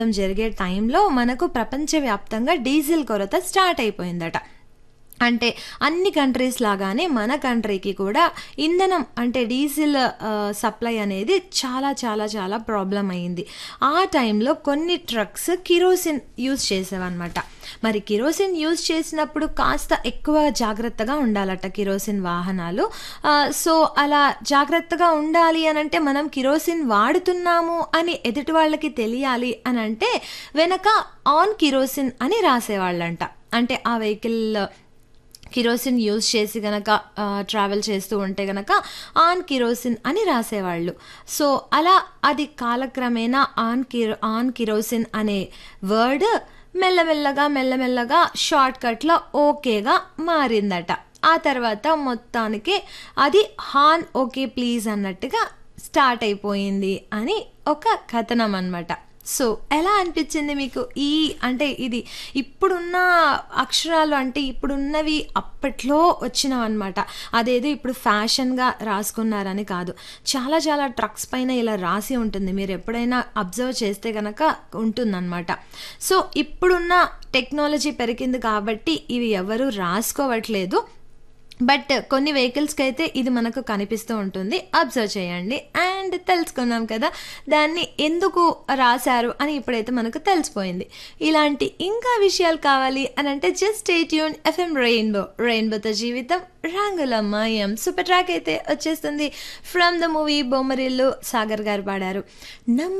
జరిగే టైంలో మనకు ప్రపంచవ్యాప్తంగా డీజిల్ కొరత స్టార్ట్ అయిపోయిందట అంటే అన్ని కంట్రీస్ లాగానే మన కంట్రీకి కూడా ఇంధనం అంటే డీజిల్ ఆ, సప్లై అనేది చాలా చాలా చాలా ప్రాబ్లం అయ్యింది ఆ టైంలో కొన్ని ట్రక్స్ కిరోసిన్ యూజ్ చేసేవన్నమాట మరి కిరోసిన్ యూజ్ చేసినప్పుడు కాస్త ఎక్కువ జాగ్రత్తగా ఉండాలట కిరోసిన్ వాహనాలు ఆ, సో అలా జాగ్రత్తగా ఉండాలి అని అంటే మనం కిరోసిన్ వాడుతున్నాము అని ఎదుటి వాళ్ళకి తెలియాలి అని అంటే వెనక ఆన్ కిరోసిన్ అని రాసేవాళ్ళంట అంటే ఆ వెహికల్ కిరోసిన్ యూజ్ చేసి గనక ట్రావెల్ చేస్తూ ఉంటే గనక ఆన్ కిరోసిన్ అని రాసేవాళ్ళు సో అలా అది కాలక్రమేణా ఆన్ కిరో ఆన్ కిరోసిన్ అనే వర్డ్ మెల్లమెల్లగా మెల్లమెల్లగా షార్ట్ కట్లో ఓకేగా మారిందట ఆ తర్వాత మొత్తానికి అది హాన్ ఓకే ప్లీజ్ అన్నట్టుగా స్టార్ట్ అయిపోయింది అని ఒక కథనం అన్నమాట సో ఎలా అనిపించింది మీకు ఈ అంటే ఇది ఇప్పుడున్న అక్షరాలు అంటే ఇప్పుడున్నవి అప్పట్లో వచ్చినవి అనమాట అదేదో ఇప్పుడు ఫ్యాషన్గా రాసుకున్నారని కాదు చాలా చాలా ట్రక్స్ పైన ఇలా రాసి ఉంటుంది మీరు ఎప్పుడైనా అబ్జర్వ్ చేస్తే కనుక ఉంటుందన్నమాట సో ఇప్పుడున్న టెక్నాలజీ పెరిగింది కాబట్టి ఇవి ఎవరు రాసుకోవట్లేదు బట్ కొన్ని వెహికల్స్కి అయితే ఇది మనకు కనిపిస్తూ ఉంటుంది అబ్జర్వ్ చేయండి అండ్ తెలుసుకున్నాం కదా దాన్ని ఎందుకు రాశారు అని ఇప్పుడైతే మనకు తెలిసిపోయింది ఇలాంటి ఇంకా విషయాలు కావాలి అని అంటే జస్ట్ ట్యూన్ ఎఫ్ఎం రెయిన్బో రెయిన్బోతో జీవితం రంగులమ్మాయం సూపర్ ట్రాక్ అయితే వచ్చేస్తుంది from the movie Bommarillu Sagar garu పాడారు నమ్మ